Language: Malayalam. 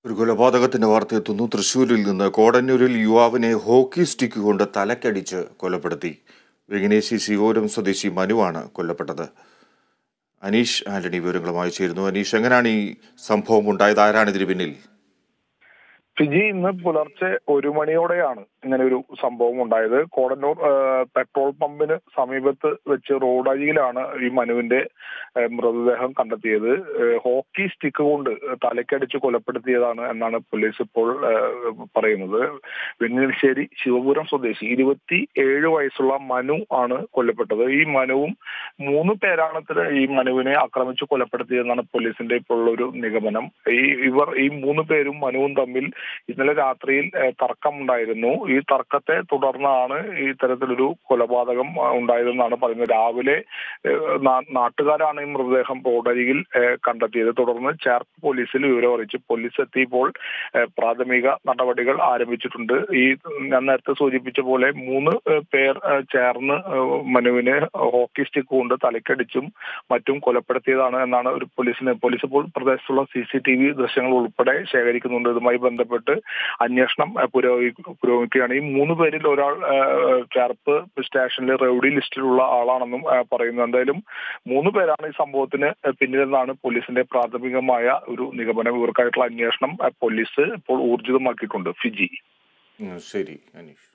ഒരു കൊലപാതകത്തിന്റെ വാർത്ത എത്തുന്നു തൃശൂരിൽ നിന്ന് കോടന്നൂരിൽ യുവാവിനെ ഹോക്കി സ്റ്റിക്ക് കൊണ്ട് തലക്കടിച്ച് കൊലപ്പെടുത്തി വെങ്ങനേശി ശിവപുരം സ്വദേശി മനുവാണ് കൊല്ലപ്പെട്ടത് അനീഷ് ആന്റണി വിവരങ്ങളുമായി ചേരുന്നു അനീഷ് എങ്ങനെയാണ് ഈ സംഭവം ഉണ്ടായത് ആരാണ് ഇതിന് പിന്നിൽ ഫിജി ഇന്ന് പുലർച്ചെ ഒരു മണിയോടെയാണ് ഇങ്ങനെ ഒരു സംഭവം ഉണ്ടായത് കോടന്നൂർ ആ, പെട്രോൾ പമ്പിന് സമീപത്ത് വെച്ച് റോഡരികിലാണ് ഈ മനുവിന്റെ ആ, മൃതദേഹം കണ്ടെത്തിയത് ആ, ഹോക്കി സ്റ്റിക്ക് കൊണ്ട് തലക്കടിച്ച് കൊലപ്പെടുത്തിയതാണ് എന്നാണ് പോലീസ് ഇപ്പോൾ ആ, പറയുന്നത് വെങ്ങനശ്ശേരി ശിവപുരം സ്വദേശി ഇരുപത്തി ഏഴ് വയസ്സുള്ള മനു ആണ് കൊല്ലപ്പെട്ടത് ഈ മനുവും മൂന്ന് പേരാണ് ഇത്ര ഈ മനുവിനെ ആക്രമിച്ച് കൊലപ്പെടുത്തിയതെന്നാണ് പോലീസിന്റെ ഇപ്പോൾ ഒരു നിഗമനം ഈ ഇവർ ഈ മൂന്ന് പേരും മനുവും തമ്മിൽ ഇന്നലെ രാത്രിയിൽ ഏഹ്, തർക്കമുണ്ടായിരുന്നു ഈ തർക്കത്തെ തുടർന്നാണ് ഈ ഇത്തരത്തിലൊരു കൊലപാതകം ആ, ഉണ്ടായതെന്നാണ് പറയുന്നത് രാവിലെ ഏഹ്, നാ- നാട്ടുകാരാണ് ഈ മൃതദേഹം റോഡരികിൽ ഏഹ്, കണ്ടെത്തിയത് തുടർന്ന് ചേർപ്പ് പോലീസിൽ വിവരം അറിയിച്ചു പോലീസ് എത്തിയപ്പോൾ ഏഹ്, പ്രാഥമിക നടപടികൾ ആരംഭിച്ചിട്ടുണ്ട് ഈ ഞാൻ നേരത്തെ സൂചിപ്പിച്ച പോലെ മൂന്ന് ഏഹ്, പേർ ഏഹ്, ചേർന്ന് ഏഹ്, മനുവിനെ ഹോക്കി സ്റ്റിക്ക് കൊണ്ട് തലക്കടിച്ചും മറ്റും കൊലപ്പെടുത്തിയതാണ് എന്നാണ് ഒരു പോലീസിന് പോലീസ് ഇപ്പോൾ പ്രദേശത്തുള്ള സി സി ടി വി ദൃശ്യങ്ങൾ ഉൾപ്പെടെ ശേഖരിക്കുന്നുണ്ട് ഇതുമായി ബന്ധപ്പെട്ട് അന്വേഷണം ഏഹ്, പുരോഗമി- പുരോഗമിക്കുകയാണ് ഈ മൂന്ന് പേരിൽ ഒരാൾ ഏഹ്, ചേർപ്പ് സ്റ്റേഷനിലെ റൌഡി ലിസ്റ്റിലുള്ള ആളാണെന്നും ഏഹ്, പറയുന്നു എന്തായാലും മൂന്ന് പേരാണ് ഈ സംഭവത്തിന് പിന്നിലെന്നാണ് പോലീസിന്റെ പ്രാഥമികമായ ഒരു നിഗമനം ഇവർക്കായിട്ടുള്ള അന്വേഷണം ഏഹ്, പോലീസ് ഇപ്പോൾ ഊർജിതമാക്കിയിട്ടുണ്ട് ഫിജി ഉം, ശരി അനീഷ്